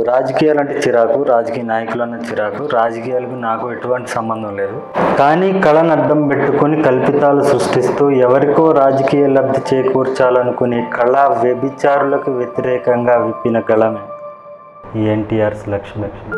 రాజకీయాలు అంటే చిరాకు రాజకీయ నాయకులు అన్న చిరాకు రాజకీయాలకు నాకు ఎటువంటి సంబంధం లేదు కానీ కళను అడ్డం పెట్టుకొని కల్పితాలు సృష్టిస్తూ ఎవరికో రాజకీయ లబ్ధి చేకూర్చాలనుకునే కళా వ్యభిచారులకు వ్యతిరేకంగా విప్పిన గళమే ఈ ఎన్టీఆర్స్ లక్ష్మి లక్ష్మి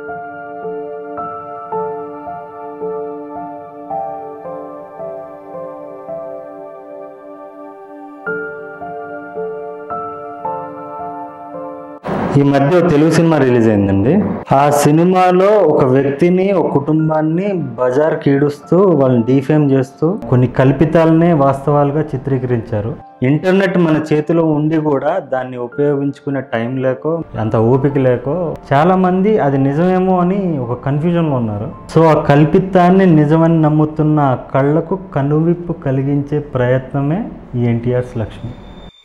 ఈ మధ్య ఒక తెలుగు సినిమా రిలీజ్ అయిందండి ఆ సినిమాలో ఒక వ్యక్తిని ఒక కుటుంబాన్ని బజార్ కీడుస్తూ వాళ్ళని డీఫేమ్ చేస్తూ కొన్ని కల్పితాలనే వాస్తవాలుగా చిత్రీకరించారు ఇంటర్నెట్ మన చేతిలో ఉండి కూడా దాన్ని ఉపయోగించుకునే టైం లేకో అంత ఓపిక లేకో చాలా మంది అది నిజమేమో అని ఒక కన్ఫ్యూజన్ లో ఉన్నారు సో ఆ కల్పితాన్ని నిజమని నమ్ముతున్న ఆ కళ్ళకు కనువిప్పు కలిగించే ప్రయత్నమే ఈ ఎన్టీఆర్స్ లక్ష్మి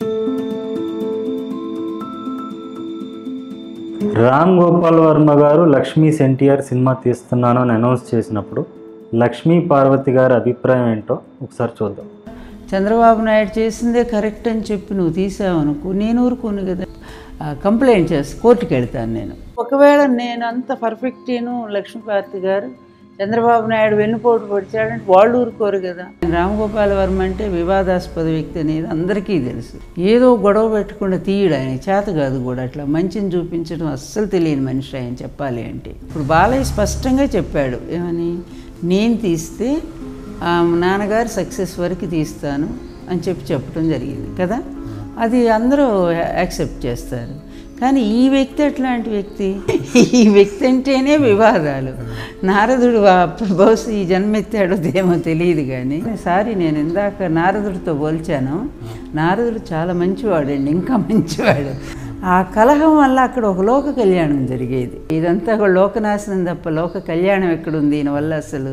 రామ్ గోపాల్ వర్మ గారు లక్ష్మీస్ ఎన్టీఆర్ సినిమా తీస్తున్నాను అని అనౌన్స్ చేసినప్పుడు లక్ష్మీ పార్వతి గారి అభిప్రాయం ఏంటో ఒకసారి చూద్దాం చంద్రబాబు నాయుడు చేసిందే కరెక్ట్ అని చెప్పి నువ్వు తీసావు అనుకో నేను ఊరుకోను కదా ఆ, కంప్లైంట్ చేసి కోర్టుకి వెళ్తాను నేను ఒకవేళ నేను అంత పర్ఫెక్ట్ను లక్ష్మీపార్తి గారు చంద్రబాబు నాయుడు వెన్నుపోటు పొడిచాడంటే వాళ్ళు ఊరుకోరు కదా రామగోపాల్ వర్మ అంటే వివాదాస్పద వ్యక్తి అనేది అందరికీ తెలుసు ఏదో గొడవ పెట్టకుండా తీయడు ఆయన చేత కాదు కూడా అట్లా మంచిని చూపించడం అస్సలు తెలియని మనిషి ఆయన చెప్పాలి అంటే ఇప్పుడు బాలయ్య స్పష్టంగా చెప్పాడు ఏమని నేను తీస్తే ఆ నాన్నగారు సక్సెస్ వరకు తీస్తాను అని చెప్పి చెప్పడం జరిగింది కదా అది అందరూ యాక్సెప్ట్ చేస్తారు కానీ ఈ వ్యక్తి ఎట్లాంటి వ్యక్తి ఈ వ్యక్తి అంటేనే వివాదాలు నారదుడు అప్పుడు బహుశా ఈ జన్మెత్తాడో ఏమో తెలియదు కానీ సారీ నేను ఇందాక నారదుడితో పోల్చాను నారదుడు చాలా మంచివాడండి ఇంకా మంచివాడు ఆ కలహం వల్ల అక్కడ ఒక లోక కళ్యాణం జరిగేది ఇదంతా కూడా లోకనాశనం తప్ప లోక కళ్యాణం ఎక్కడుంది దీనివల్ల అసలు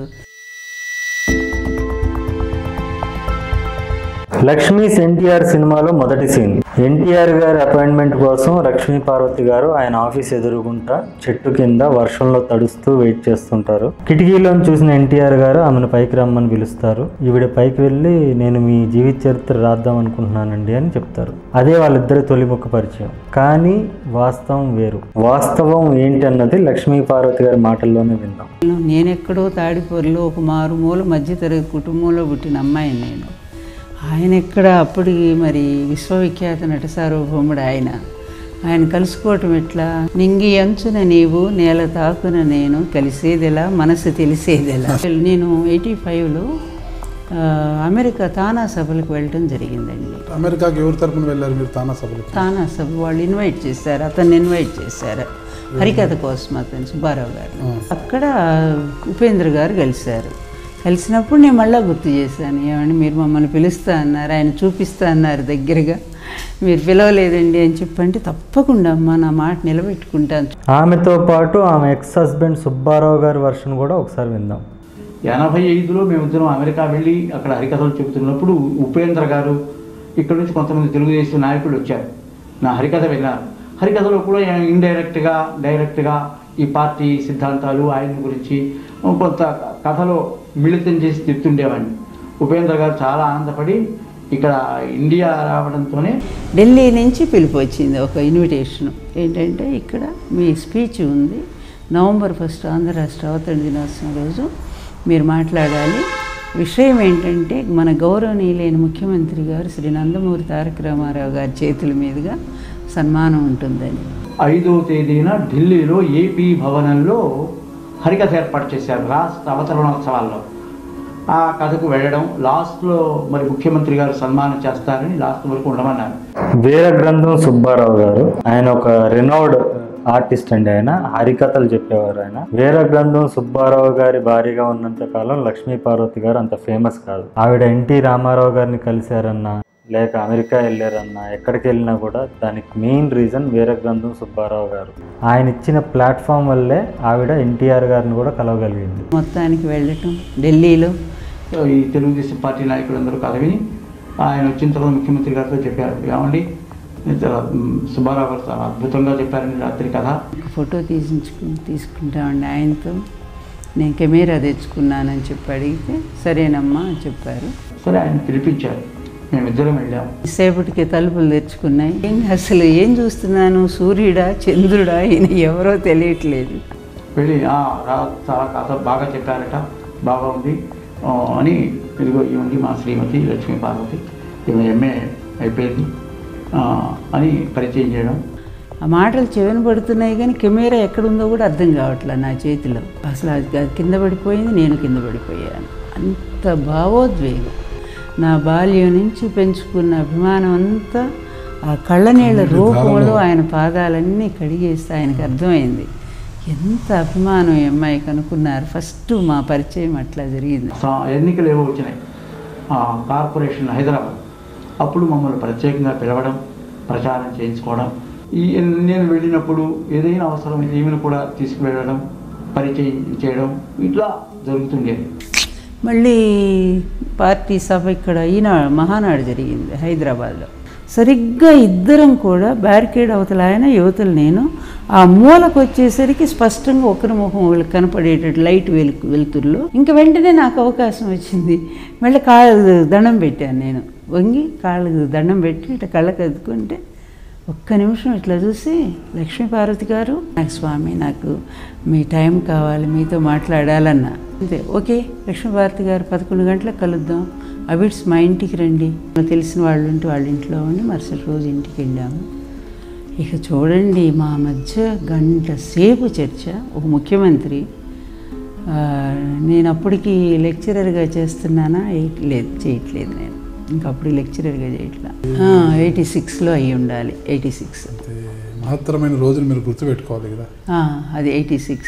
లక్ష్మీస్ ఎన్టీఆర్ సినిమాలో మొదటి సీన్ ఎన్టీఆర్ గారి అపాయింట్మెంట్ కోసం లక్ష్మీ పార్వతి గారు ఆయన ఆఫీస్ ఎదురుగుంటా చెట్టు కింద వర్షంలో తడుస్తూ వెయిట్ చేస్తుంటారు కిటికీలో చూసిన ఎన్టీఆర్ గారు ఆమెను పైకి రమ్మని పిలుస్తారు ఈవిడ పైకి వెళ్ళి నేను మీ జీవిత చరిత్ర రాద్దాం అనుకుంటున్నానండి అని చెప్తారు అదే వాళ్ళిద్దరి తొలి ముఖ పరిచయం కానీ వాస్తవం వేరు వాస్తవం ఏంటి అన్నది లక్ష్మీ పార్వతి గారి మాటల్లోనే విందాం నేనెక్కడో తాడిపూరిలో ఒక మారుమూల మధ్యతరగతి కుటుంబంలో పుట్టిన అమ్మాయిని నేను ఆయన ఎక్కడ అప్పటికి మరి విశ్వవిఖ్యాత నట సార్వభౌముడు ఆయన ఆయన కలుసుకోవటం ఎట్లా నింగి అంచున నీవు నేల తాకున నేను కలిసేదెలా మనసు తెలిసేదెలా నేను ఎయిటీ ఫైవ్లో అమెరికా తానా సభలకు వెళ్ళటం జరిగిందండి అమెరికాకి ఎవరి తరపున వెళ్ళారు మీరు తానా సభలకి తానా సభ వాళ్ళు ఇన్వైట్ చేశారు అతన్ని ఇన్వైట్ చేశారు హరికథ కోసం అతను సుబ్బారావు గారు అక్కడ ఉపేంద్ర గారు కలిశారు కలిసినప్పుడు నేను మళ్ళీ గుర్తు చేశాను ఏమండి మీరు మమ్మల్ని పిలుస్తా అన్నారు ఆయన చూపిస్తా అన్నారు దగ్గరగా మీరు పిలవలేదండి అని చెప్పంటే తప్పకుండా అమ్మా నా మాట నిలబెట్టుకుంటాను ఆమెతో పాటు ఆమె ఎక్స్ హస్బెండ్ సుబ్బారావు గారి వర్షన్ కూడా ఒకసారి విందాం ఎనభై ఐదులో మేమిద్దరం అమెరికా వెళ్ళి అక్కడ హరికథలు చెబుతున్నప్పుడు ఉపేంద్ర గారు ఇక్కడ నుంచి కొంతమంది తెలుగుదేశం నాయకులు వచ్చారు నా హరికథ విన్నారు హరికథలో కూడా ఇండైరెక్ట్గా డైరెక్ట్గా ఈ పార్టీ సిద్ధాంతాలు ఆయన గురించి కొంత కథలో మిళితం చేసి చెప్తుండేవాడిని ఉపేంద్ర గారు చాలా ఆనందపడి ఇక్కడ ఇండియా రావడంతోనే ఢిల్లీ నుంచి పిలుపు వచ్చింది ఒక ఇన్విటేషన్ ఏంటంటే ఇక్కడ మీ స్పీచ్ ఉంది నవంబర్ ఫస్ట్ ఆంధ్ర రాష్ట్ర అవతరణ దినోత్సవం రోజు మీరు మాట్లాడాలి విషయం ఏంటంటే మన గౌరవనీయులైన ముఖ్యమంత్రి గారు శ్రీ నందమూరి తారక రామారావు గారి చేతుల మీదుగా సన్మానం ఉంటుందని ఐదవ తేదీన ఢిల్లీలో ఏపీ భవనంలో హరికథ ఏర్పాటు చేశారు రాష్ట్ర అవతరణోత్సవాల్లో ఆ కథకు వెళ్ళడం లాస్ట్లో మరి ముఖ్యమంత్రి గారు సన్మానం చేస్తారని లాస్ట్ వరకు ఉండమన్నారు వీర గ్రంథం సుబ్బారావు గారు ఆయన ఒక రెనౌడ్ ఆర్టిస్ట్ అండి ఆయన హరికథలు చెప్పేవారు ఆయన వీర గ్రంథం సుబ్బారావు గారి భార్యగా ఉన్నంత కాలం లక్ష్మీ పార్వతి గారు అంత ఫేమస్ కాదు ఆవిడ ఎన్టీ రామారావు గారిని కలిశారన్నా లేక అమెరికా వెళ్ళారన్నా ఎక్కడికి వెళ్ళినా కూడా దానికి మెయిన్ రీజన్ వీర గ్రంథం సుబ్బారావు గారు ఆయన ఇచ్చిన ప్లాట్ఫామ్ వల్లే ఆవిడ ఎన్టీఆర్ గారిని కూడా కలవగలిగింది మొత్తానికి వెళ్ళటం ఢిల్లీలో ఈ తెలుగుదేశం పార్టీ నాయకులందరూ కథ విని ఆయన వచ్చిన తర్వాత ముఖ్యమంత్రి గారితో చెప్పారు ఏమండి చాలా, మ్, సుబ్బారావు గారు చాలా అద్భుతంగా చెప్పారండి రాత్రి కథ ఒక ఫోటో తీసించుకు తీసుకుంటామండి ఆయనతో నేను కెమెరా తెచ్చుకున్నానని చెప్పి అడిగితే సరేనమ్మా అని చెప్పారు సరే ఆయన పిలిపించారు మేమిద్దరం వెళ్ళాం సేపటికి తలుపులు తెరుచుకున్నాయి ఏం అసలు ఏం చూస్తున్నాను సూర్యుడా చంద్రుడా ఈయన ఎవరో తెలియట్లేదు వెళ్ళి "ఆ, రా చాలా కథ బాగా చెప్పారట బాగా ఉంది ఆ, అని ఇదిగో ఇవ్వండి మా శ్రీమతి లక్ష్మీ పార్వతి ఈమె ఎంఏ అయిపోయింది ఆ, అని పరిచయం చేయడం ఆ మాటలు చెవిన పడుతున్నాయి కానీ కెమెరా ఎక్కడుందో కూడా అర్థం కావట్లే నా చేతిలో అసలు అది అది కింద పడిపోయింది నేను కింద పడిపోయాను అంత భావోద్వేగం నా బాల్యం నుంచి పెంచుకున్న అభిమానం అంతా ఆ కళ్ళనీళ్ళ రూపంలో ఆయన పాదాలన్నీ కడిగేస్తే ఆయనకు అర్థమైంది ఎంత అభిమానం ఈ అమ్మాయికి అనుకున్నారు ఫస్ట్ మా పరిచయం అట్లా జరిగింది సా- ఎన్నికలు ఏవో వచ్చినాయి ఆ, కార్పొరేషన్ హైదరాబాద్ అప్పుడు మమ్మల్ని ప్రత్యేకంగా పిలవడం ప్రచారం చేయించుకోవడం ఈ నేను వెళ్ళినప్పుడు ఏదైనా అవసరం ఈమెను కూడా తీసుకువెళ్ళడం పరిచయం చేయడం ఇట్లా జరుగుతుండేది మళ్ళీ పార్టీ సభ ఇక్కడ ఈనాడు మహానాడు జరిగింది హైదరాబాద్లో సరిగ్గా ఇద్దరం కూడా బ్యారికేడ్ అవతల ఆయన యువతలు నేను ఆ మూలకు వచ్చేసరికి స్పష్టంగా ఒకరి ముఖం ఒకరికి కనపడేటట్టు లైట్ వెలు వెలుతురులో ఇంకా వెంటనే నాకు అవకాశం వచ్చింది మళ్ళీ కాళ్ళు దండం పెట్టాను నేను వంగి కాళ్ళకు దండం పెట్టి ఇట్లా కళ్ళకు అద్దుకుంటే ఒక్క నిమిషం ఇట్లా చూసి లక్ష్మీపార్వతి గారు నాకు స్వామి నాకు మీ టైం కావాలి మీతో మాట్లాడాలన్నా అంతే ఓకే లక్ష్మీపార్వతి గారు పదకొండు గంటలకు కలుద్దాం అబిట్స్ మా ఇంటికి రండి నాకు తెలిసిన వాళ్ళు ఉంటే వాళ్ళ ఇంట్లో ఉండి మరుసటి రోజు ఇంటికి వెళ్ళాము ఇక చూడండి మా మధ్య గంట సేపు చర్చ ఒక ముఖ్యమంత్రి ఆ, నేను అప్పటికి లెక్చరర్గా చేస్తున్నానా ఎయిట్ లేదు చేయట్లేదు నేను ఇంకా అప్పుడు లెక్చరర్గా చేయట్లా ఎయిటీ సిక్స్లో అయ్యి ఉండాలి ఎయిటీ సిక్స్ అంటే మహత్తరమైన రోజులు మీరు గుర్తుపెట్టుకోవాలి కదా అది ఎయిటీ సిక్స్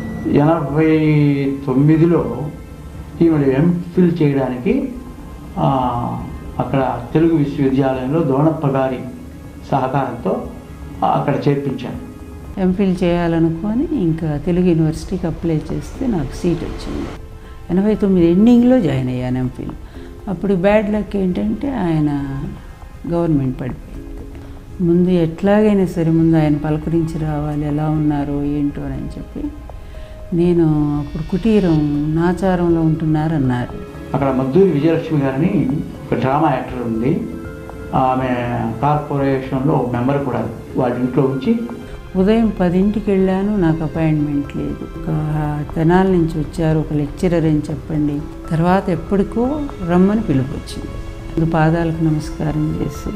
ఎనభై తొమ్మిదిలో ఈమె ఎంఫిల్ చేయడానికి ఆ, అక్కడ తెలుగు విశ్వవిద్యాలయంలో దోణప్ప గారి సహకారంతో ఆ, అక్కడ చేర్పించాను ఎంఫిల్ చేయాలనుకొని ఇంకా తెలుగు యూనివర్సిటీకి అప్లై చేస్తే నాకు సీట్ వచ్చింది ఎనభై తొమ్మిది ఎండింగ్లో జాయిన్ అయ్యాను ఎంఫిల్ అప్పుడు బ్యాడ్ లక్ ఏంటంటే ఆయన గవర్నమెంట్ పడిపోయింది ముందు ఎట్లాగైనా సరే ముందు ఆయన పలకరించి రావాలి ఎలా ఉన్నారో ఏంటో అని చెప్పి నేను అప్పుడు కుటీరం నాచారంలో ఉంటున్నారన్నారు అక్కడ మద్దూరి విజయలక్ష్మి గారిని ఒక డ్రామా యాక్టర్ ఉంది ఆమె కార్పొరేషన్లో ఒక మెంబర్ కూడా వాళ్ళ ఇంట్లో ఉంచి ఉదయం పదింటికి వెళ్ళాను నాకు అపాయింట్మెంట్ లేదు ఒక తెనాల నుంచి వచ్చారు ఒక లెక్చరర్ అని చెప్పండి తర్వాత ఎప్పటికో రమ్మని పిలుపు వచ్చింది ముందు పాదాలకు నమస్కారం చేసి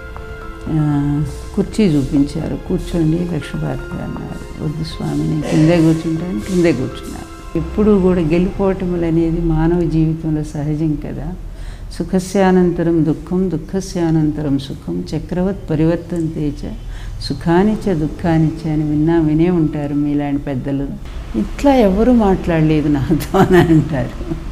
ఆ, కుర్చీ చూపించారు కూర్చోండి లక్ష్మీభారతి అన్నారు వద్దు స్వామి నేను కిందే కూర్చుంటాను కిందే కూర్చున్నాను ఎప్పుడూ కూడా గెలుపోవటములు అనేది మానవ జీవితంలో సహజం కదా సుఖస్యానంతరం దుఃఖం దుఃఖస్యానంతరం సుఖం చక్రవత్ పరివర్తంతే చ సుఖానిచ్చ దుఃఖానిచ్చ అని విన్నా వినే ఉంటారు మీలాంటి పెద్దలు ఇట్లా ఎవరు మాట్లాడలేదు నాతో అని అంటారు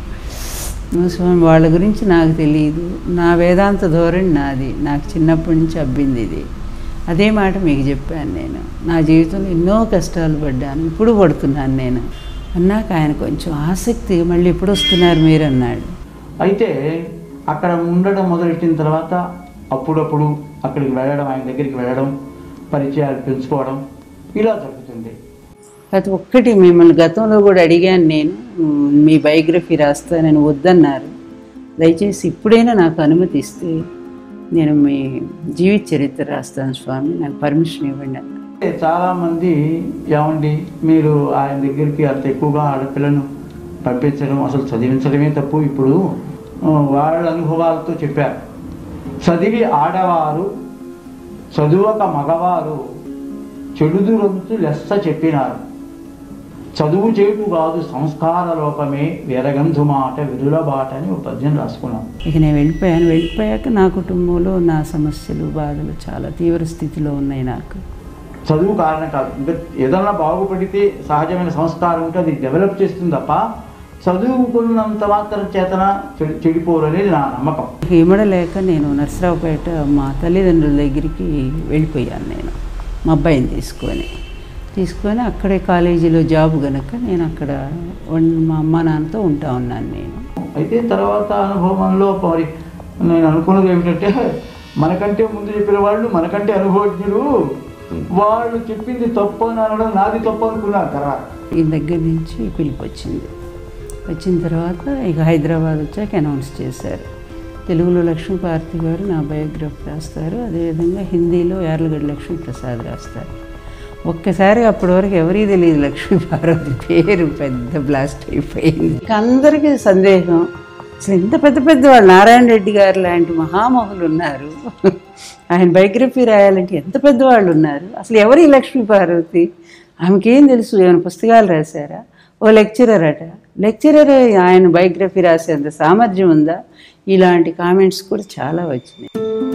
స్వామి వాళ్ళ గురించి నాకు తెలియదు నా వేదాంత ధోరణి నాది నాకు చిన్నప్పటి నుంచి అబ్బింది ఇది అదే మాట మీకు చెప్పాను నేను నా జీవితంలో ఎన్నో కష్టాలు పడ్డాను ఇప్పుడు పడుతున్నాను నేను అన్నాక ఆయన కొంచెం ఆసక్తి మళ్ళీ ఎప్పుడు వస్తున్నారు మీరు అన్నాడు అయితే అక్కడ ఉండడం మొదలెట్టిన తర్వాత అప్పుడప్పుడు అక్కడికి వెళ్ళడం ఆయన దగ్గరికి వెళ్ళడం పరిచయాలు పెంచుకోవడం ఇలా జరుగుతుంది అది ఒక్కటి మిమ్మల్ని గతంలో కూడా అడిగాను నేను ఉమ్, మీ బయోగ్రఫీ రాస్తా నేను వద్దన్నారు దయచేసి ఇప్పుడైనా నాకు అనుమతి ఇస్తే నేను మీ జీవిత చరిత్ర రాస్తాను స్వామి నాకు పర్మిషన్ ఇవ్వండి అన్నారు చాలా మంది ఏమండి మీరు ఆయన దగ్గరికి అంత ఎక్కువగా ఆడపిల్లను పంపించడం అసలు చదివించడమే తప్పు ఇప్పుడు ఆ, వాళ్ళ అనుభవాలతో చెప్పారు చదివి ఆడవారు చదువక మగవారు చెడుదురంతు లెస్స చెప్పినారు చదువు చేటు కాదు సంస్కార లోపమే వీరగంధు మాట విరుల బాట అని ఒక పద్యం రాసుకున్నాం ఇక నేను వెళ్ళిపోయాను వెళ్ళిపోయాక నా కుటుంబంలో నా సమస్యలు బాధలు చాలా తీవ్ర స్థితిలో ఉన్నాయి నాకు చదువు కారణం కాదు ఇంకా ఏదన్నా బాగుపడితే సహజమైన సంస్కారం ఉంటే అది డెవలప్ చేస్తుంది తప్ప చదువుకున్నంత మాత్రం చేతన చెడి చెడిపోరు అనేది నా నమ్మకం ఇక ఇమడలేక నేను నర్సరావుపేట మా తల్లిదండ్రుల దగ్గరికి వెళ్ళిపోయాను నేను మా అబ్బాయిని తీసుకొని తీసుకొని అక్కడే కాలేజీలో జాబ్ గనక నేను అక్కడ ఉన్- మా అమ్మ నాన్నతో ఉంటా ఉన్నాను నేను అయితే తర్వాత అనుభవంలో మరి నేను అనుకున్నది ఏమిటంటే మనకంటే ముందు చెప్పిన వాళ్ళు మనకంటే అనుభవజ్ఞులు వాళ్ళు చెప్పింది తప్పు అని అనడం నాది తప్పు అనుకున్నాను తర్వాత ఈ దగ్గర నుంచి పిలుపు వచ్చింది వచ్చిన తర్వాత ఇక హైదరాబాద్ వచ్చాక అనౌన్స్ చేశారు తెలుగులో లక్ష్మీపార్తి గారు నా బయోగ్రఫీ రాస్తారు అదేవిధంగా హిందీలో యార్లగడ్డ లక్ష్మీప్రసాద్ రాస్తారు ఒక్కసారి అప్పటి వరకు ఎవరికి తెలియదు లక్ష్మీ పార్వతి పేరు పెద్ద బ్లాస్ట్ అయిపోయింది ఇక అందరికీ సందేహం అసలు ఇంత పెద్ద పెద్ద వాళ్ళు నారాయణ రెడ్డి గారు లాంటి మహామహులు ఉన్నారు ఆయన బయోగ్రఫీ రాయాలంటే ఎంత పెద్దవాళ్ళు ఉన్నారు అసలు ఎవరి లక్ష్మీ పార్వతి ఆమెకేం తెలుసు ఏమైనా పుస్తకాలు రాశారా ఓ లెక్చరర్ అట లెక్చరర్ ఆయన బయోగ్రఫీ రాసేంత సామర్థ్యం ఉందా ఇలాంటి కామెంట్స్ కూడా చాలా వచ్చినాయి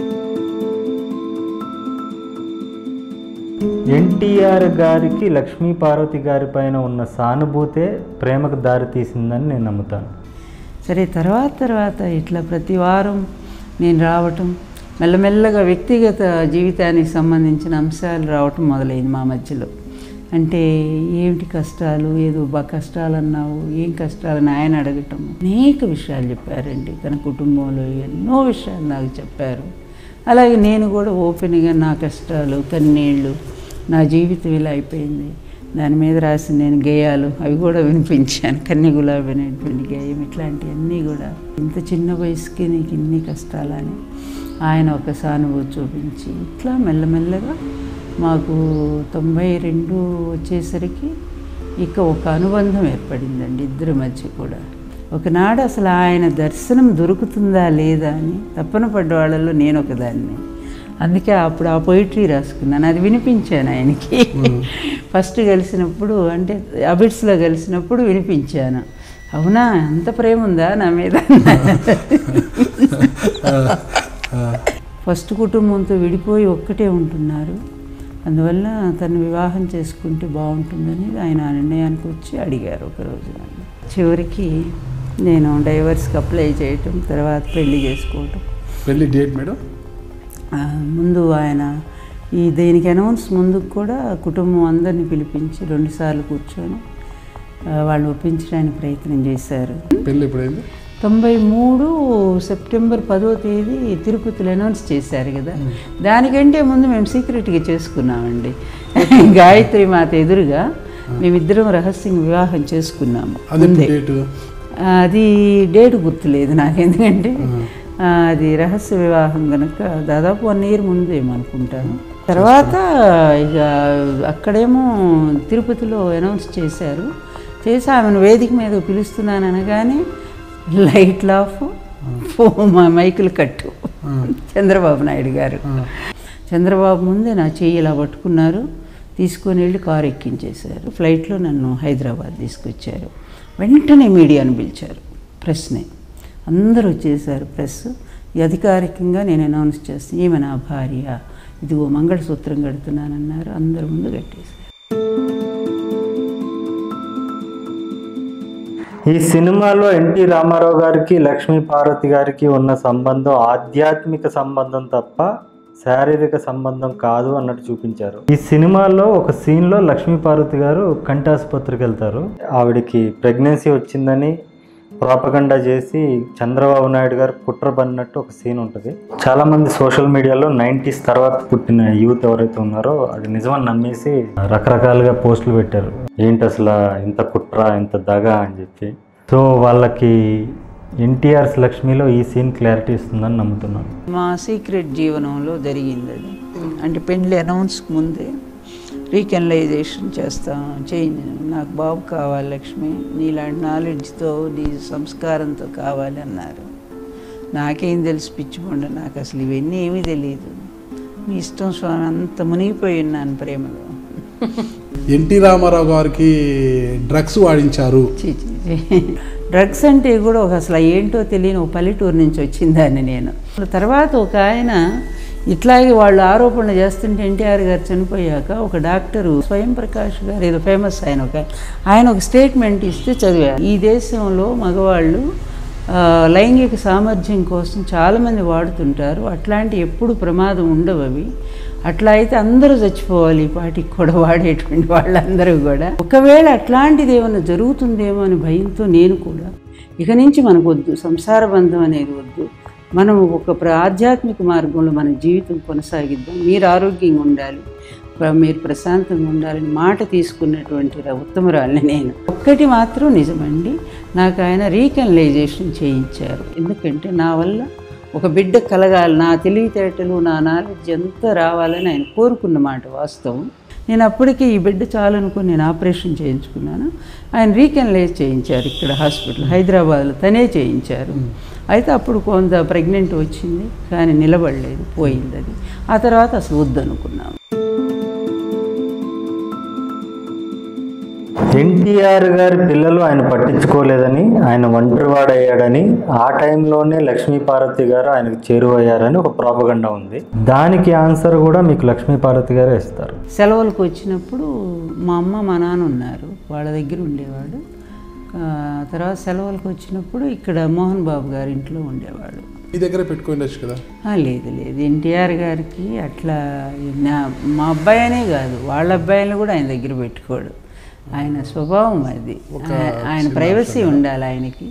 ఎన్టీఆర్ గారికి లక్ష్మీ పార్వతి గారి పైన ఉన్న సానుభూతే ప్రేమకు దారి తీసిందని నేను నమ్ముతాను సరే తర్వాత తర్వాత ఇట్లా ప్రతి వారం నేను రావటం మెల్లమెల్లగా వ్యక్తిగత జీవితానికి సంబంధించిన అంశాలు రావటం మొదలైంది మా మధ్యలో అంటే ఏమిటి కష్టాలు ఏదో బా కష్టాలు అన్నావు ఏం కష్టాలని ఆయన అడగటం అనేక విషయాలు చెప్పారండి తన కుటుంబంలో ఎన్నో విషయాలు నాకు చెప్పారు అలాగే నేను కూడా ఓపెన్గా నా కష్టాలు కన్నీళ్ళు నా జీవితం ఇలా అయిపోయింది దాని మీద రాసిన నేను గేయాలు అవి కూడా వినిపించాను కన్య గులాబీ అనేటువంటి గేయం ఇట్లాంటివన్నీ కూడా ఇంత చిన్న వయసుకి నీకు ఇన్ని కష్టాలని ఆయన ఒక సానుభూతి చూపించి ఇట్లా మెల్లమెల్లగా మాకు తొంభై రెండు వచ్చేసరికి ఇక ఒక అనుబంధం ఏర్పడిందండి ఇద్దరి మధ్య కూడా ఒకనాడు అసలు ఆయన దర్శనం దొరుకుతుందా లేదా అని తప్పన పడ్డ వాళ్ళలో నేను ఒకదాన్ని అందుకే అప్పుడు ఆ పొయిటరీ రాసుకున్నాను అది వినిపించాను ఆయనకి ఫస్ట్ కలిసినప్పుడు అంటే అబిడ్స్లో కలిసినప్పుడు వినిపించాను అవునా అంత ప్రేమ ఉందా నా మీద ఫస్ట్ కుటుంబంతో విడిపోయి ఒక్కటే ఉంటున్నారు అందువల్ల తను వివాహం చేసుకుంటే బాగుంటుందని ఆయన ఆ నిర్ణయానికి వచ్చి అడిగారు ఒకరోజు నన్ను చివరికి నేను డైవర్స్కి అప్లై చేయటం తర్వాత పెళ్లి చేసుకోవటం పెళ్లి డేట్ మేడం ఆ, ముందు ఆయన ఈ దీనికి అనౌన్స్ ముందుకు కూడా కుటుంబం అందరిని పిలిపించి రెండుసార్లు కూర్చొని ఆ, వాళ్ళని ఒప్పించడానికి ప్రయత్నం చేశారు పెళ్ళి ఎప్పుడైంది తొంభై మూడు సెప్టెంబర్ పదో తేదీ తిరుపతిలో అనౌన్స్ చేశారు కదా దానికంటే ముందు మేము సీక్రెట్గా చేసుకున్నామండి గాయత్రి మాత ఎదురుగా మేమిద్దరం రహస్యంగా వివాహం చేసుకున్నాము అది ఎప్పుడు డేటు అది డేట్ గుర్తులేదు నాకు ఎందుకంటే ఆ, అది రహస్య వివాహం కనుక దాదాపు వన్ ఇయర్ ముందు ఏమనుకుంటాను తర్వాత ఇక అక్కడేమో తిరుపతిలో అనౌన్స్ చేశారు చేసి ఆమెను వేదిక మీద పిలుస్తున్నాను అనగానే లైట్లు ఆఫ్ మా మైకులు కట్టు చంద్రబాబు నాయుడు గారు చంద్రబాబు ముందే నా చెయ్యి ఇలా పట్టుకున్నారు తీసుకొని వెళ్ళి కారు ఎక్కించేశారు ఫ్లైట్లో నన్ను హైదరాబాద్ తీసుకొచ్చారు వెంటనే మీడియాను పిలిచారు ప్రెస్ని అందరూ వచ్చేసారు ప్రెస్ ఈ అధికారికంగా నేను అనౌన్స్ చేస్తాను ఈమె నా భార్య ఇదిగో మంగళసూత్రం కడుతున్నానన్నారు అందరి ముందు కట్టేశారు ఈ సినిమాలో ఎన్టీ రామారావు గారికి లక్ష్మీ పార్వతి గారికి ఉన్న సంబంధం ఆధ్యాత్మిక సంబంధం తప్ప శారీరక సంబంధం కాదు అన్నట్టు చూపించారు ఈ సినిమాలో ఒక సీన్లో లక్ష్మీ పార్వతి గారు కంటి ఆసుపత్రికి వెళ్తారు ఆవిడకి ప్రెగ్నెన్సీ వచ్చిందని ప్రాపగండా చేసి చంద్రబాబు నాయుడు గారు కుట్ర పడినట్టు ఒక సీన్ ఉంటుంది చాలా మంది సోషల్ మీడియాలో నైంటీస్ తర్వాత పుట్టిన యూత్ ఎవరైతే ఉన్నారో అది నిజమని నమ్మేసి రకరకాలుగా పోస్టులు పెట్టారు ఏంటి అసలు ఇంత కుట్ర ఇంత దగ అని చెప్పి సో వాళ్ళకి ఎన్టీఆర్స్ లక్ష్మిలో ఈ సీన్ క్లారిటీ ఇస్తుందని నమ్ముతున్నాను మా సీక్రెట్ జీవనంలో జరిగింది అది అంటే పెళ్ళి అనౌన్స్ ముందే రీకెనలైజేషన్ చేస్తాం చేంజ్ నాకు బాబు కావాలి లక్ష్మి నీలాంటి నాలెడ్జ్తో నీ సంస్కారంతో కావాలి అన్నారు నాకేం తెలిసి పిచ్చిపోండి నాకు అసలు ఇవన్నీ ఏమీ తెలియదు మీ ఇష్టం స్వామి అంత మునిగిపోయి ఉన్నాను ప్రేమలో ఎన్టీ రామారావు గారికి డ్రగ్స్ వాడించారు చీ, చీ, చీ. డ్రగ్స్ అంటే కూడా ఒక అసలు ఏంటో తెలియని ఒక పల్లెటూరు నుంచి వచ్చిందాన్ని నేను తర్వాత ఒక ఆయన ఇట్లాగే వాళ్ళు ఆరోపణలు చేస్తుంటే ఎన్టీఆర్ గారు చనిపోయాక ఒక డాక్టరు స్వయం ప్రకాష్ గారు ఏదో ఫేమస్ ఆయన ఒక ఆయన ఒక స్టేట్మెంట్ ఇస్తే చదివా ఈ దేశంలో మగవాళ్ళు ఆ, లైంగిక సామర్థ్యం కోసం చాలామంది వాడుతుంటారు అట్లాంటి ఎప్పుడు ప్రమాదం ఉండవు అవి అట్లా అయితే అందరూ చచ్చిపోవాలి ఈ పాటికి కూడా వాడేటువంటి వాళ్ళందరూ కూడా ఒకవేళ అట్లాంటిది ఏమైనా జరుగుతుందేమో అని భయంతో నేను కూడా ఇక నుంచి మనకు వద్దు సంసార బంధం అనేది వద్దు మనం ఒక ప్ర- ఆధ్యాత్మిక మార్గంలో మన జీవితం కొనసాగిద్దాం మీరు ఆరోగ్యంగా ఉండాలి ప్ర- మీరు ప్రశాంతంగా ఉండాలని మాట తీసుకున్నటువంటి ర- ఉత్తమరాలని నేను ఒక్కటి మాత్రం నిజమండి నాకు ఆయన రీకనలైజేషన్ చేయించారు ఎందుకంటే నా వల్ల ఒక బిడ్డ కలగాలి నా తెలివితేటలు నా నాలెడ్జ్ అంతా రావాలని ఆయన కోరుకున్న మాట వాస్తవం నేను అప్పటికే ఈ బిడ్డ చాలనుకుని నేను ఆపరేషన్ చేయించుకున్నాను ఆయన రీకెనలైజ్ చేయించారు ఇక్కడ హాస్పిటల్ హైదరాబాద్లో తనే చేయించారు అయితే అప్పుడు కొంత ప్రెగ్నెంట్ వచ్చింది కానీ నిలబడలేదు పోయింది అది ఆ తర్వాత అసలు వద్దనుకున్నాము ఎన్టీఆర్ గారి పిల్లలు ఆయన పట్టించుకోలేదని ఆయన ఒంటరివాడయ్యాడని ఆ టైంలోనే లక్ష్మీపార్వతి గారు ఆయనకు చేరువయ్యారని ఒక ప్రాపగండ ఉంది దానికి ఆన్సర్ కూడా మీకు లక్ష్మీపార్వతి గారే ఇస్తారు సెలవులకు వచ్చినప్పుడు మా అమ్మ మా నాన్న ఉన్నారు వాళ్ళ దగ్గర ఉండేవాడు ఆ, తర్వాత సెలవులకు వచ్చినప్పుడు ఇక్కడ మోహన్ బాబు గారి ఇంట్లో ఉండేవాడు మీ దగ్గర పెట్టుకోవచ్చు కదా ఆ, లేదు లేదు ఎన్టీఆర్ గారికి అట్లా నా మా అబ్బాయి అనే కాదు వాళ్ళ అబ్బాయిని కూడా ఆయన దగ్గర పెట్టుకోడు ఆయన స్వభావం అది ఆ- ఆయన ప్రైవసీ ఉండాలి ఆయనకి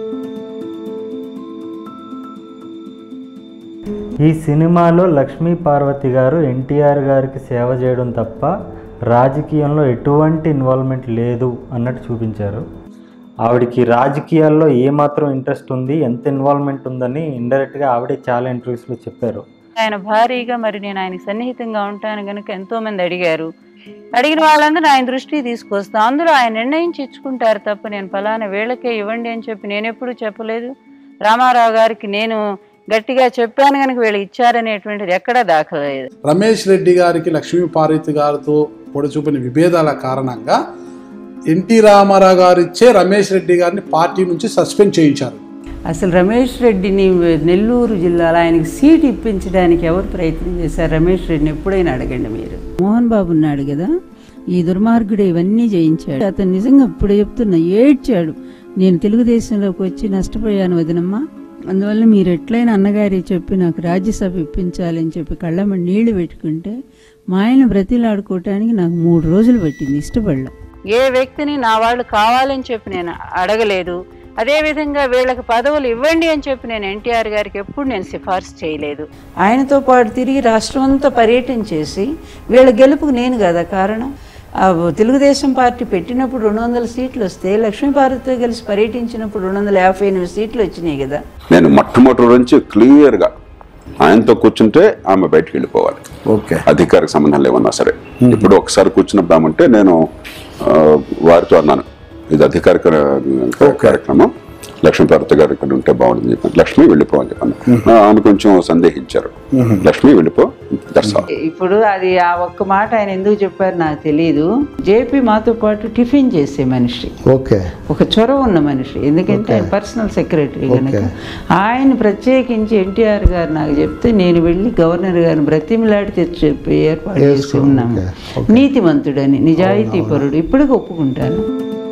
ఈ సినిమాలో లక్ష్మీ పార్వతి గారు ఎన్టీఆర్ గారికి సేవ చేయడం తప్ప రాజకీయంలో ఎటువంటి ఇన్వాల్వ్మెంట్ లేదు అన్నట్టు చూపించారు ఆవిడకి రాజకీయాల్లో ఏమాత్రం ఇంట్రెస్ట్ ఉంది ఎంత ఇన్వాల్వ్మెంట్ ఉందని ఇండైరెక్ట్గా ఆవిడే చాలా ఇంటర్వ్యూస్లో చెప్పారు ఆయన భారీగా మరి నేను ఆయనకి సన్నిహితంగా ఉంటాను కనుక ఎంతో మంది అడిగారు అడిగిన వాళ్ళందరూ ఆయన దృష్టికి తీసుకొస్తా అందులో ఆయన నిర్ణయించి ఇచ్చుకుంటారు తప్ప నేను ఫలానా వేళకే ఇవ్వండి అని చెప్పి నేను ఎప్పుడూ చెప్పలేదు రామారావు గారికి నేను గట్టిగా చెప్పాను కనుక వీళ్ళు ఇచ్చారనేటువంటిది ఎక్కడా దాఖలేదు రమేష్ రెడ్డి గారికి లక్ష్మీ పార్వతి గారితో పొడచూపిన విభేదాల కారణంగా ఎన్టీ రామారావు గారు ఇచ్చే రమేష్ రెడ్డి గారిని పార్టీ నుంచి సస్పెండ్ చేయించారు అసలు రమేష్ రెడ్డిని నెల్లూరు జిల్లాలో ఆయనకి సీట్ ఇప్పించడానికి ఎవరు ప్రయత్నం చేశారు రమేష్ రెడ్డిని ఎప్పుడైనా అడగండి మీరు మోహన్ బాబు ఉన్నాడు కదా ఈ దుర్మార్గుడు ఇవన్నీ చేయించాడు అతను నిజంగా ఇప్పుడు చెప్తున్నా ఏడ్చాడు నేను తెలుగుదేశంలోకి వచ్చి నష్టపోయాను వదినమ్మా అందువల్ల మీరు ఎట్లయినా అన్నగారి చెప్పి నాకు రాజ్యసభ ఇప్పించాలని చెప్పి కళ్ళమ్మ నీళ్లు పెట్టుకుంటే మా ఆయన బ్రతిలాడుకోవటానికి నాకు మూడు రోజులు పట్టింది ఇష్టపడలా ఏ వ్యక్తిని నా వాళ్ళు కావాలని చెప్పి నేను అడగలేదు అదే విధంగా వీళ్ళకి పదవులు ఇవ్వండి అని చెప్పి నేను ఎన్టీఆర్ గారికి ఎప్పుడు నేను సిఫార్సు చేయలేదు ఆయనతో పాటు తిరిగి రాష్ట్రం అంతా పర్యటన చేసి వీళ్ళ గెలుపుకు నేను కదా కారణం ఆ తెలుగుదేశం పార్టీ పెట్టినప్పుడు రెండు వందల సీట్లు వస్తే లక్ష్మీపార్వతితో కలిసి పర్యటించినప్పుడు రెండు వందల యాభై ఎనిమిది సీట్లు వచ్చినాయి కదా నేను మొట్టమొదటి నుంచి క్లియర్గా ఆయనతో కూర్చుంటే ఆమె బయటికి వెళ్ళిపోవాలి ఓకే అధికారికి సంబంధం లేవన్నా సరే ఇప్పుడు ఒకసారి కూర్చున్నప్పుడు ఆమంటే నేను ఆ, వారితో అన్నాను ఇది అధికారిక కార్యక్రమం లక్ష్మీ పార్వతి గారు ఇక్కడ ఉంటే బాగుంటుంది చెప్పాను లక్ష్మి వెళ్ళిపో అని చెప్పాను ఆ, ఆమె కొంచెం సందేహించారు లక్ష్మి వెళ్ళిపో దట్స్ ఆల్ ఇప్పుడు అది ఆ ఒక్క మాట ఆయన ఎందుకు చెప్పారు నాకు తెలియదు జేపీ మాతో పాటు టిఫిన్ చేసే మనిషి ఓకే ఒక చొరవ ఉన్న మనిషి ఎందుకంటే ఆయన పర్సనల్ సెక్రటరీ కనుక ఆయన ప్రత్యేకించి ఎన్టీఆర్ గారు నాకు చెప్తే నేను వెళ్ళి గవర్నర్ గారిని బ్రతిమిలాడి తెచ్చి చెప్పి ఏర్పాటు చేసి ఉన్నాము నీతిమంతుడని నిజాయితీ పరుడు ఇప్పటికి ఒప్పుకుంటాను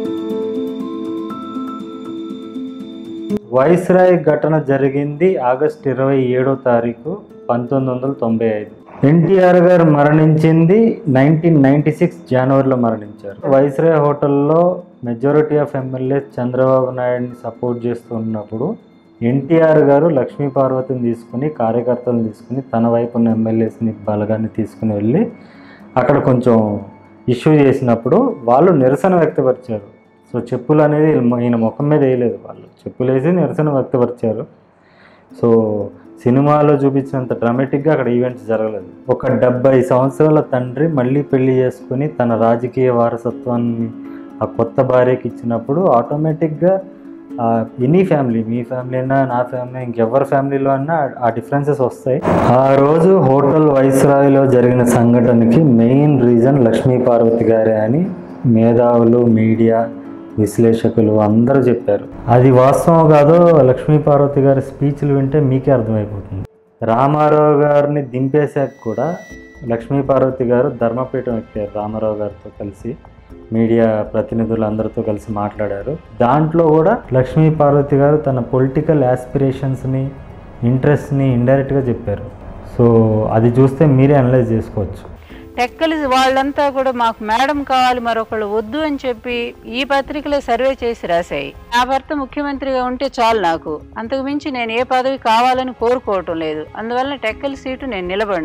వైస్రాయ్ ఘటన జరిగింది ఆగస్ట్ ఇరవై ఏడో తారీఖు పంతొమ్మిది వందల తొంభై ఐదు ఎన్టీఆర్ గారు మరణించింది నైన్టీన్ నైన్టీ సిక్స్ జనవరిలో మరణించారు వైస్రాయ్ హోటల్లో మెజారిటీ ఆఫ్ ఎమ్మెల్యే చంద్రబాబు నాయుడిని సపోర్ట్ చేస్తున్నప్పుడు ఎన్టీఆర్ గారు లక్ష్మీ పార్వతిని తీసుకుని కార్యకర్తలను తీసుకుని తన వైపు ఉన్న ఎమ్మెల్యేస్ని బలగాన్ని తీసుకుని వెళ్ళి అక్కడ కొంచెం ఇష్యూ చేసినప్పుడు వాళ్ళు నిరసన వ్యక్తపరిచారు సో చెప్పులు అనేది ఈయన ముఖం మీద వేయలేదు వాళ్ళు చెప్పులు వేసి నిరసన వ్యక్తపరిచారు సో సినిమాలో చూపించినంత డ్రామాటిక్గా అక్కడ ఈవెంట్స్ జరగలేదు ఒక డెబ్బై సంవత్సరాల తండ్రి మళ్ళీ పెళ్లి చేసుకుని తన రాజకీయ వారసత్వాన్ని ఆ కొత్త భార్యకి ఇచ్చినప్పుడు ఆటోమేటిక్గా ఎనీ ఫ్యామిలీ మీ ఫ్యామిలీ అయినా నా ఫ్యామిలీ ఇంకెవరి ఫ్యామిలీలో అన్నా ఆ డిఫరెన్సెస్ వస్తాయి ఆ రోజు హోటల్ వైస్రాయ్లో జరిగిన సంఘటనకి మెయిన్ రీజన్ లక్ష్మీ పార్వతి గారే అని మేధావులు మీడియా విశ్లేషకులు అందరూ చెప్పారు అది వాస్తవం కాదో లక్ష్మీ పార్వతి గారి స్పీచ్లు వింటే మీకే అర్థమైపోతుంది రామారావు గారిని దింపేశాక కూడా లక్ష్మీ పార్వతి గారు ధర్మపీఠం ఎక్కారు రామారావు గారితో కలిసి మీడియా ప్రతినిధులు అందరితో కలిసి మాట్లాడారు దాంట్లో కూడా లక్ష్మీ పార్వతి గారు తన పొలిటికల్ యాస్పిరేషన్స్ని ఇంట్రెస్ట్ని ఇండైరెక్ట్గా చెప్పారు సో అది చూస్తే మీరే అనలైజ్ చేసుకోవచ్చు టెక్కలి వాళ్ళంతా కూడా మాకు మేడం కావాలి మరొకళ్ళు వద్దు అని చెప్పి ఈ పత్రికలో సర్వే చేసి రాశాయి నా భర్త ముఖ్యమంత్రిగా ఉంటే చాలు నాకు అంతకు మించి నేను ఏ పదవి కావాలని కోరుకోవటం లేదు అందువల్ల టెక్కలి సీటు నేను నిలబడను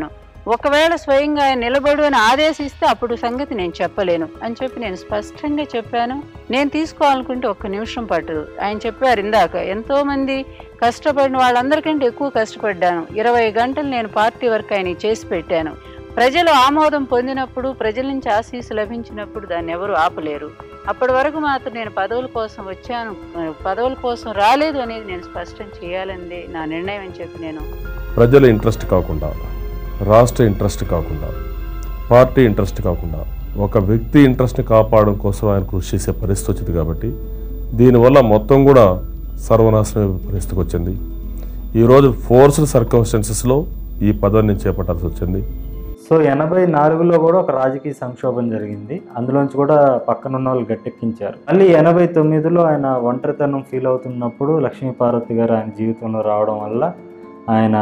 ఒకవేళ స్వయంగా ఆయన నిలబడు అని ఆదేశిస్తే అప్పుడు సంగతి నేను చెప్పలేను అని చెప్పి నేను స్పష్టంగా చెప్పాను నేను తీసుకోవాలనుకుంటే ఒక్క నిమిషం పట్టదు ఆయన చెప్పారు ఇందాక ఎంతో మంది కష్టపడిన వాళ్ళందరికంటే ఎక్కువ కష్టపడ్డాను ఇరవై గంటలు నేను పార్టీ వర్క్ ఆయన చేసి పెట్టాను ప్రజలు ఆమోదం పొందినప్పుడు ప్రజల నుంచి ఆశీస్సు లభించినప్పుడు దాన్ని ఎవరు ఆపలేరు అప్పటి వరకు మాత్రం నేను పదవుల కోసం వచ్చాను పదవుల కోసం రాలేదు అనేది నేను స్పష్టం చేయాలని నా నిర్ణయం అని చెప్పి నేను ప్రజల ఇంట్రెస్ట్ కాకుండా రాష్ట్ర ఇంట్రెస్ట్ కాకుండా పార్టీ ఇంట్రెస్ట్ కాకుండా ఒక వ్యక్తి ఇంట్రెస్ట్ని కాపాడడం కోసం ఆయన కృషి చేసే పరిస్థితి వచ్చింది కాబట్టి దీనివల్ల మొత్తం కూడా సర్వనాశనం పరిస్థితికి వచ్చింది ఈరోజు ఫోర్స్డ్ సర్కమ్స్టెన్సెస్లో ఈ పదవిని నేను చేపట్టాల్సి వచ్చింది సో ఎనభై నాలుగులో కూడా ఒక రాజకీయ సంక్షోభం జరిగింది అందులోంచి కూడా పక్కన ఉన్న వాళ్ళు గట్టెక్కించారు మళ్ళీ ఎనభై తొమ్మిదిలో ఆయన ఒంటరితనం ఫీల్ అవుతున్నప్పుడు లక్ష్మీ పార్వతి గారు ఆయన జీవితంలో రావడం వల్ల ఆయన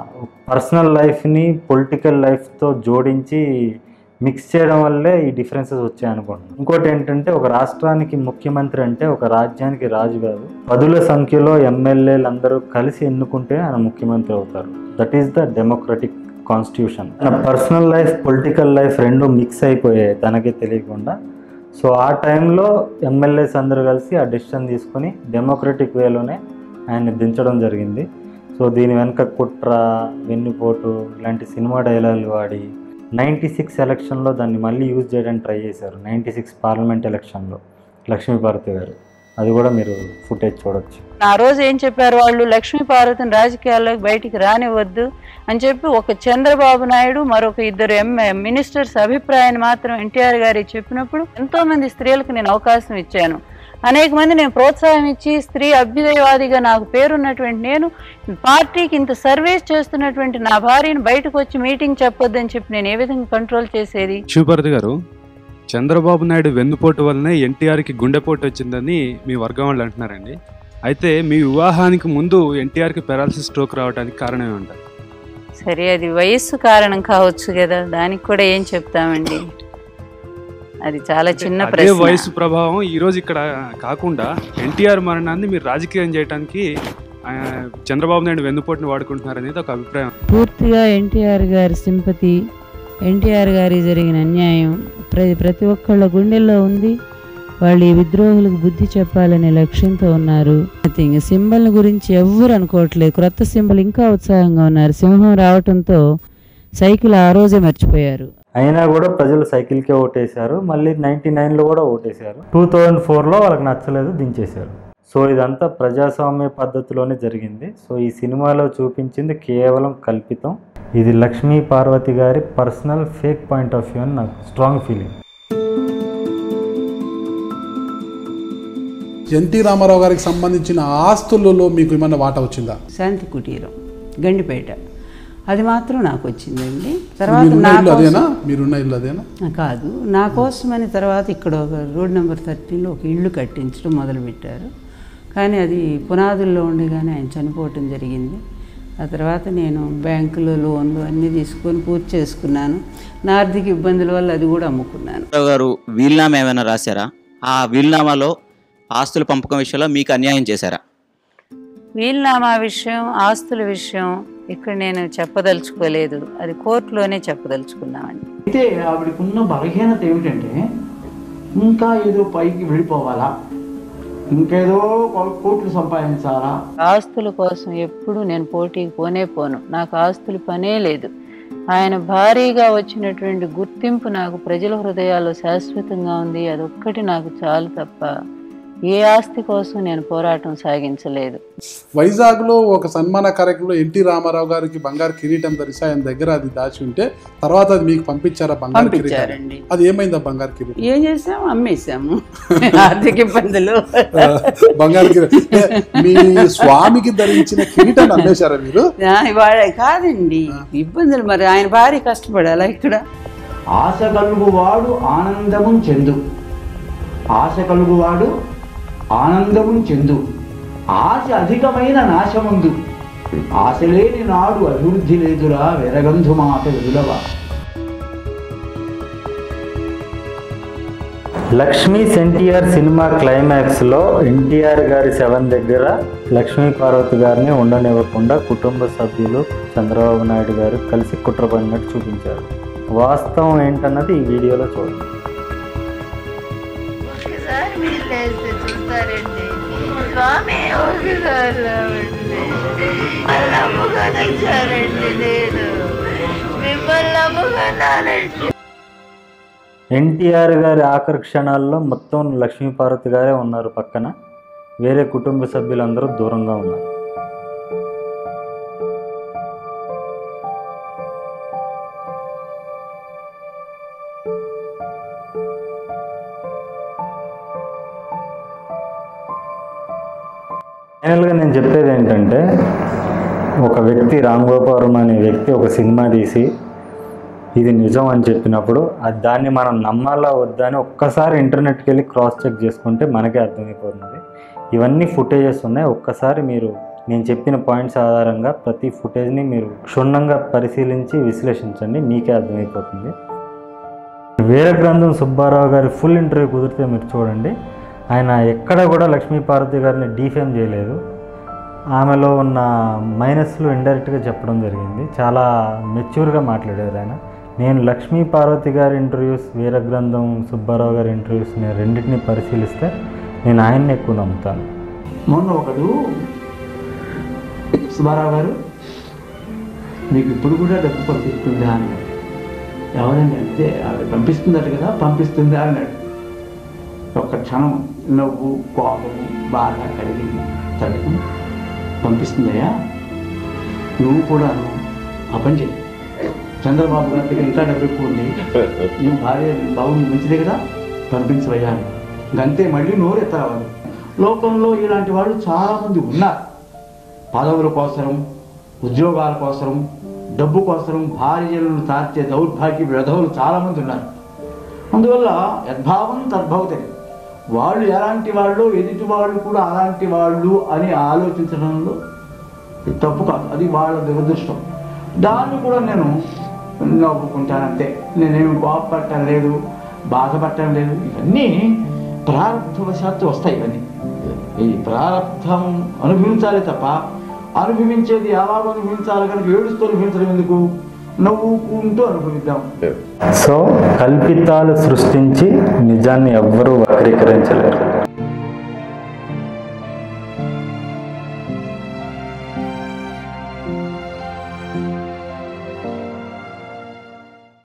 పర్సనల్ లైఫ్ని పొలిటికల్ లైఫ్తో జోడించి మిక్స్ చేయడం వల్లే ఈ డిఫరెన్సెస్ వచ్చాయి అనుకుంటున్నాను ఇంకోటి ఏంటంటే ఒక రాష్ట్రానికి ముఖ్యమంత్రి అంటే ఒక రాజ్యానికి రాజు కాదు పదుల సంఖ్యలో ఎమ్మెల్యేలు అందరూ కలిసి ఎన్నుకుంటే ఆయన ముఖ్యమంత్రి అవుతారు that is the democratic constitution తన పర్సనల్ లైఫ్ పొలిటికల్ లైఫ్ రెండు మిక్స్ అయిపోయాయి తనకే తెలియకుండా సో ఆ టైంలో ఎమ్మెల్యేస్ అందరూ కలిసి ఆ డెసిషన్ తీసుకొని డెమోక్రటిక్ వేలోనే ఆయన్ని దించడం జరిగింది సో దీని వెనక కుట్ర వెన్నుపోటు ఇలాంటి సినిమా డైలాగులు వాడి నైంటీ సిక్స్ ఎలక్షన్లో దాన్ని మళ్ళీ యూజ్ చేయడానికి ట్రై చేశారు నైంటీ సిక్స్ పార్లమెంట్ ఎలక్షన్లో లక్ష్మీపార్వతి గారు అది కూడా మీరు ఫుటేజ్ చూడొచ్చు ఆ రోజు ఏం చెప్పారు వాళ్ళు లక్ష్మీ పార్వతిని రాజకీయాల్లోకి బయటికి రానివ్వద్దు అని చెప్పి ఒక చంద్రబాబు నాయుడు మరొక ఇద్దరు ఎం మినిస్టర్స్ అభిప్రాయాన్ని మాత్రం ఎన్టీఆర్ గారి చెప్పినప్పుడు ఎంతో మంది స్త్రీలకు నేను అవకాశం ఇచ్చాను అనేక మంది నేను ప్రోత్సాహం ఇచ్చి స్త్రీ అభ్యుదయవాదిగా నాకు పేరున్నటువంటి నేను పార్టీకి ఇంత సర్వీస్ చేస్తున్నటువంటి నా భార్యను బయటకు వచ్చి మీటింగ్ చెప్పొద్దని చెప్పి నేను ఏ విధంగా కంట్రోల్ చేసేది శివభారతి గారు చంద్రబాబు నాయుడు వెన్నుపోటు వల్లనే ఎన్టీఆర్కి గుండెపోటు వచ్చిందని మీ వర్గం వాళ్ళు అంటున్నారండి అయితే మీ వివాహానికి ముందు ఎన్టీఆర్కి పెరాలసిస్ స్ట్రోక్ రావడానికి కారణం ఏమంటారు సరే అది వయస్సు కారణం కావచ్చు కదా దానికి కూడా ఏం చెప్తామండి అది చాలా చిన్న అదే ప్రశ్న వయసు ప్రభావం ఈ రోజు ఇక్కడ కాకుండా ఎన్టీఆర్ మరణాన్ని మీరు రాజకీయం చేయడానికి ఆ, చంద్రబాబు నాయుడు వెన్నుపోటుని వాడుకుంటున్నారు అనేది ఒక అభిప్రాయం పూర్తిగా ఎన్టీఆర్ గారి సింపతి ఎన్టీఆర్ గారి జరిగిన అన్యాయం ప్రతి ప్రతి ఒక్కళ్ళ గుండెల్లో ఉంది వాళ్ళు ఈ విద్రోహులకు బుద్ధి చెప్పాలనే లక్ష్యంతో ఉన్నారు నథింగ్ సింబల్ గురించి ఎవ్వరు అనుకోవట్లేదు క్రొత్త సింబల్ ఇంకా ఉత్సాహంగా ఉన్నారు సింహం రావటంతో సైకిల్ ఆ రోజే మర్చిపోయారు అయినా కూడా ప్రజలు సైకిల్కే ఓటేశారు మళ్ళీ నైంటీ నైన్లో కూడా ఓటేశారు టూ థౌజండ్ ఫోర్లో వాళ్ళకి నచ్చలేదు దించేశారు సో ఇదంతా ప్రజాస్వామ్య పద్ధతిలోనే జరిగింది సో ఈ సినిమాలో చూపించింది కేవలం కల్పితం ఇది లక్ష్మీ పార్వతి గారి personal fake point of view అని నాకు స్ట్రాంగ్ ఫీలింగ్ ఎన్టీ రామారావు గారికి సంబంధించిన ఆస్తులలో మీకు ఏమైనా వాటా వచ్చిందా శాంతి కుటీరం గండిపేట అది మాత్రం నాకు వచ్చిందండి తర్వాత మీరున్న నా ఇల్లు కోసం- అదేనా మీరున్న ఇల్లు అదేనా కాదు నా కోసమని తర్వాత ఇక్కడ ఒక రోడ్ నెంబర్ థర్టీన్లో ఒక ఇల్లు కట్టించడం మొదలుపెట్టారు కానీ అది పునాదుల్లో ఉండగానే ఆయన చనిపోవటం జరిగింది ఆ తర్వాత నేను బ్యాంకులో లోన్లు అన్నీ తీసుకొని పూర్తి చేసుకున్నాను నా ఆర్థిక ఇబ్బందుల వల్ల అది కూడా అమ్ముకున్నాను రావు గారు వీల్నామా ఏమైనా రాశారా ఆ వీల్నామాలో ఆస్తుల పంపకం విషయంలో మీకు అన్యాయం చేశారా వీలునామా విషయం ఆస్తుల విషయం ఇక్కడ నేను చెప్పదలుచుకోలేదు అది కోర్టులోనే చెప్పదలుచుకున్నామండి అయితే ఆవిడకి ఉన్న బలహీనత ఏమిటంటే ఇంకా ఏదో పైకి వెళ్ళిపోవాలా ఇంకేదో కో- కోట్లు సంపాదించాలా ఆస్తుల కోసం ఎప్పుడు నేను పోటీకి పోనే పోను నాకు ఆస్తుల పనే లేదు ఆయన భారీగా వచ్చినటువంటి గుర్తింపు నాకు ప్రజల హృదయాల్లో శాశ్వతంగా ఉంది అదొక్కటి నాకు చాలు తప్ప ఏ ఆస్తి కోసం నేను పోరాటం సాగించలేదు వైజాగ్లో ఒక సన్మాన కార్యక్రమంలో ఎన్టీ రామారావు గారికి బంగారు కిరీటం ధరిసి ఆయన దగ్గర అది దాచి ఉంటే తర్వాత అది మీకు పంపించారా బంగారు కిరీటం పంపించారండి అది ఏమైంది ఆ బంగారు కిరీటం ఏం చేసాము అమ్మేశాము ఆర్థిక ఇబ్బందులు బంగారు కిరీటం ఏ, మీ స్వామికి ధరించిన కిరీటం అమ్మేశారా మీరు ఆ, ఇవాళ కాదండి ఇబ్బందులు మరి ఆయన భార్య కష్టపడాలా ఇక్కడ ఆశ కలుగువాడు ఆనందము చెందు ఆశ కలుగువాడు ఆనందము చెందు ఆశ అధికమైన నాశముందు ఆశ లేని నాడు అభివృద్ధి లేదురా వెరగంధు మాట వెదులవా లక్ష్మీ ఎన్టీఆర్ సినిమా క్లైమాక్స్లో ఎన్టీఆర్ గారి సెవెన్ దగ్గర లక్ష్మీ పార్వతి గారిని ఉండనివ్వకుండా కుటుంబ సభ్యులు చంద్రబాబు నాయుడు గారు కలిసి కుట్ర పడినట్టు చూపించారు వాస్తవం ఏంటన్నది ఈ వీడియోలో చూడండి ఒకసారి మీరు లేస్తే చూస్తారండి స్వామి ఒకసారి రావండి మిమ్మల్ని నమ్ముకొని వచ్చానండి నేను మిమ్మల్ని నమ్ముకున్నానండి ఎన్టీఆర్ గారి ఆఖరి క్షణాల్లో మొత్తం లక్ష్మీ పార్వతి గారే ఉన్నారు పక్కన వేరే కుటుంబ సభ్యులందరూ దూరంగా ఉన్నారు ఫైనల్గా నేను చెప్పేది ఏంటంటే ఒక వ్యక్తి రామ్ గోపాలం అనే వ్యక్తి ఒక సినిమా తీసి ఇది నిజం అని చెప్పినప్పుడు అది దాన్ని మనం నమ్మాలా వద్దా అని ఒక్కసారి ఇంటర్నెట్కి వెళ్ళి క్రాస్ చెక్ చేసుకుంటే మనకే అర్థమైపోతుంది ఇవన్నీ ఫుటేజెస్ ఉన్నాయి ఒక్కసారి మీరు నేను చెప్పిన పాయింట్స్ ఆధారంగా ప్రతి ఫుటేజ్ని మీరు క్షుణ్ణంగా పరిశీలించి విశ్లేషించండి మీకే అర్థమైపోతుంది వేరే గ్రంథం సుబ్బారావు గారి ఫుల్ ఇంటర్వ్యూ కుదిరితే మీరు చూడండి ఆయన ఎక్కడ కూడా లక్ష్మీ పార్వతి గారిని డీఫేమ్ చేయలేదు ఆమెలో ఉన్న మైనస్లు ఇండైరెక్ట్గా చెప్పడం జరిగింది చాలా మెచ్యూర్గా మాట్లాడారు ఆయన నేను లక్ష్మీ పార్వతి గారి ఇంటర్వ్యూస్ వీర గ్రంథం సుబ్బారావు గారి ఇంటర్వ్యూస్ నేను రెండింటిని పరిశీలిస్తే నేను ఆయన్ని ఎక్కువ నమ్ముతాను మొన్న ఒకడు సుబ్బారావు గారు మీకు ఇప్పుడు కూడా డబ్బు పంపిస్తుందా అన్నాడు ఎవరండి అంటే ఆవిడ పంపిస్తుందట కదా పంపిస్తుందా అన్నాడు ఒక్క క్షణం నవ్వు కోపము బాగా కలిగింది తల్లి పంపిస్తుందయ్యా నువ్వు కూడా ఆ పని చేయి చంద్రబాబు గారి దగ్గర ఇంకా డబ్బు ఎక్కువ ఉంది నువ్వు భార్య బాగుంది మంచిదే కదా పంపించవయ్యా అని. ఇంకంతే మళ్ళీ నోరు ఎత్తరావాలి లోకంలో ఇలాంటి వాళ్ళు చాలామంది ఉన్నారు పదవుల కోసరం ఉద్యోగాల కోసరం డబ్బు కోసరం భార్యలను తార్చే దౌర్భాగ్య విధవులు చాలామంది ఉన్నారు అందువల్ల యద్భావం తద్భవతే వాళ్ళు ఎలాంటి వాళ్ళు ఎదుటి వాళ్ళు కూడా అలాంటి వాళ్ళు అని ఆలోచించడంలో తప్పు కాదు అది వాళ్ళ దురదృష్టం దాన్ని కూడా నేను నవ్వుకుంటానంతే నేనేమి కోపపడటం లేదు బాధపడటం లేదు ఇవన్నీ ప్రారంభవశాత్తు వస్తాయి ఇవన్నీ ఈ ప్రారంభం అనుభవించాలి తప్ప అనుభవించేది ఎలాగో అనుభవించాలి కనుక ఏడుస్తూ అనుభవించడం ఎందుకు నవ్వుకుంటూ అనుభవిద్దాం సో కల్పితాలు సృష్టించి నిజాన్ని ఎవ్వరూ వక్రీకరించలేరు